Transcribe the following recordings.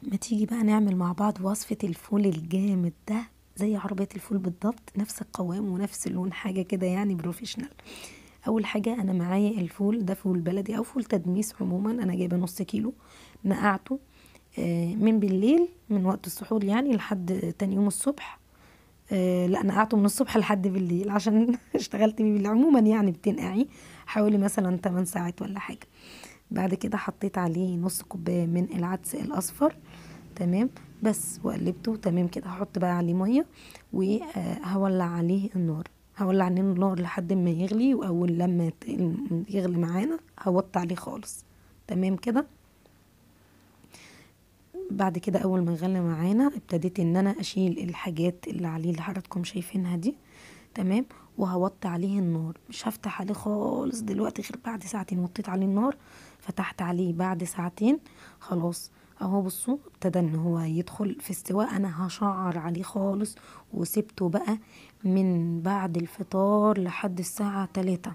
ما تيجي بقى نعمل مع بعض وصفة الفول الجامد ده زي عربية الفول بالضبط نفس القوام ونفس اللون حاجة كده يعني بروفيشنال اول حاجة انا معايا الفول ده فول بلدي او فول تدميس عموما انا جايبه نص كيلو نقعته آه، من بالليل من وقت السحور يعني لحد تاني يوم الصبح آه، لا نقعته من الصبح لحد بالليل عشان اشتغلت بيه بالليل عموما يعني بتنقعي حوالي مثلا 8 ساعات ولا حاجة بعد كده حطيت عليه نص كوباية من العدس الاصفر تمام بس وقلبته تمام كده هحط بقى عليه ميه وهولع عليه النار هولع عليه النار لحد ما يغلي واول لما ت- يغلي معانا هوطي عليه خالص تمام كده بعد كده اول ما يغلي معانا ابتديت ان انا اشيل الحاجات اللي عليه اللي حضراتكم شايفينها دي تمام وهوطي عليه النار مش هفتح عليه خالص دلوقتي غير بعد ساعتين وطيت عليه النار فتحت عليه بعد ساعتين خلاص اهو بصوا ابتدى ان هو يدخل في استواء انا هشعر عليه خالص وسبته بقى من بعد الفطار لحد الساعة تلاتة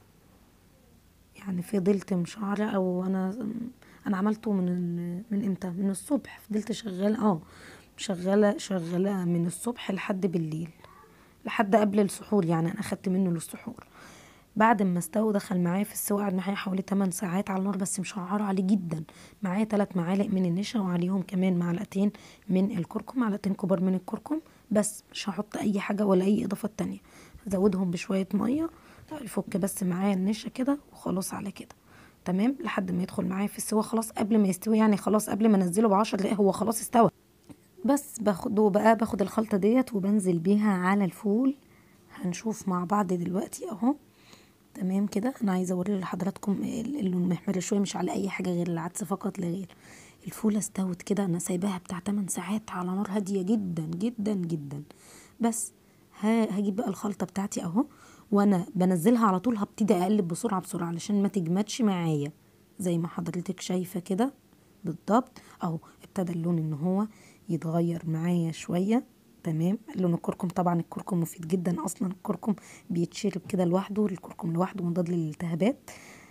يعني فضلت مشعرة او انا انا عملته من ال- من امتى من الصبح فضلت شغالة اه شغالة شغالة من الصبح لحد بالليل لحد قبل السحور يعني انا اخدت منه للسحور بعد ما استوى دخل معايا في السوا قعد معايا حوالي 8 ساعات على النار بس مشعره عليه جدا معايا 3 معالق من النشا وعليهم كمان معلقتين من الكركم معلقتين كبار من الكركم بس مش هحط اي حاجه ولا اي اضافات تانية هزودهم بشويه ميه يفك بس معايا النشا كده وخلاص على كده تمام لحد ما يدخل معايا في السوا خلاص قبل ما يستوي يعني خلاص قبل ما انزله بعشر دقايق هو خلاص استوى بس باخده بقى باخد الخلطة ديت وبنزل بيها على الفول هنشوف مع بعض دلوقتي اهو تمام كده انا عايزه اوري لحضراتكم ال- اللون محمر شويه مش على اي حاجه غير العدس فقط لا غير الفوله استوت كده انا سايباها بتاع 8 ساعات على نار هاديه جدا جدا جدا بس ها هجيب بقى الخلطه بتاعتي اهو وانا بنزلها على طول هبتدي اقلب بسرعه بسرعه علشان ما تجمدش معايا زي ما حضرتك شايفه كده بالضبط اهو ابتدى اللون ان هو يتغير معايا شويه تمام لون الكركم طبعا الكركم مفيد جدا اصلا الكركم بيتشرب كده لوحده الكركم لوحده مضاد للالتهابات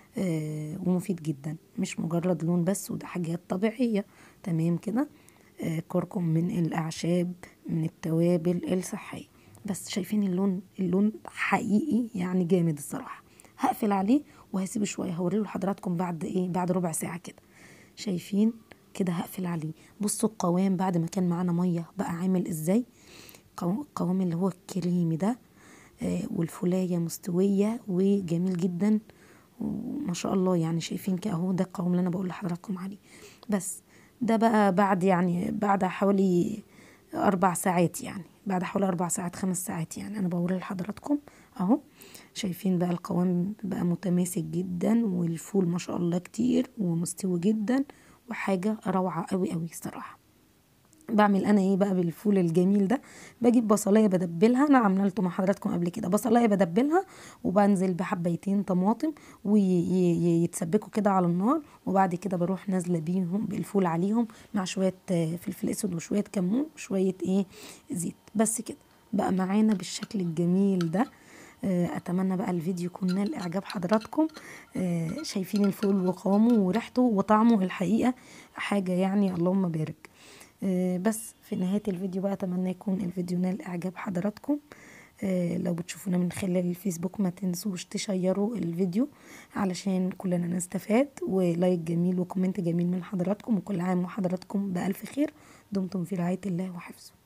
آه ومفيد جدا مش مجرد لون بس وده حاجات طبيعيه تمام كده آه كركم من الاعشاب من التوابل الصحيه بس شايفين اللون اللون حقيقي يعني جامد الصراحه هقفل عليه وهسيبه شويه هوريه لحضراتكم بعد ايه بعد ربع ساعه كده شايفين كده هقفل عليه بصوا القوام بعد ما كان معانا ميه بقى عامل ازاي قو- القوام اللي هو الكريمي ده آه، والفولايه مستويه وجميل جدا وما شاء الله يعني شايفين كده اهو ده القوام اللي انا بقول لحضراتكم عليه بس ده بقى بعد يعني بعد حوالي اربع ساعات يعني بعد حوالي اربع ساعات خمس ساعات يعني انا بوري لحضراتكم اهو شايفين بقى القوام بقى متماسك جدا والفول ما شاء الله كتير ومستوي جدا وحاجه روعه قوي قوي الصراحه بعمل انا ايه بقى بالفول الجميل ده بجيب بصلايه بدبلها انا عملته مع حضراتكم قبل كده بصلايه بدبلها وبنزل بحبيتين طماطم ويتسبكوا كده على النار وبعد كده بروح نازله بيهم بالفول عليهم مع شويه آه، فلفل اسود وشويه كمون وشويه ايه زيت بس كده بقى معانا بالشكل الجميل ده آه، اتمنى بقى الفيديو يكون نال اعجاب حضراتكم آه، شايفين الفول وقوامه وريحته وطعمه الحقيقه حاجه يعني اللهم بارك آه، بس في نهاية الفيديو بقى أتمنى يكون الفيديو نال إعجاب حضراتكم آه، لو بتشوفونا من خلال الفيسبوك ما تنسوش تشيروا الفيديو علشان كلنا نستفاد ولايك جميل وكومنت جميل من حضراتكم وكل عام وحضراتكم بألف خير دمتم في رعاية الله وحفظه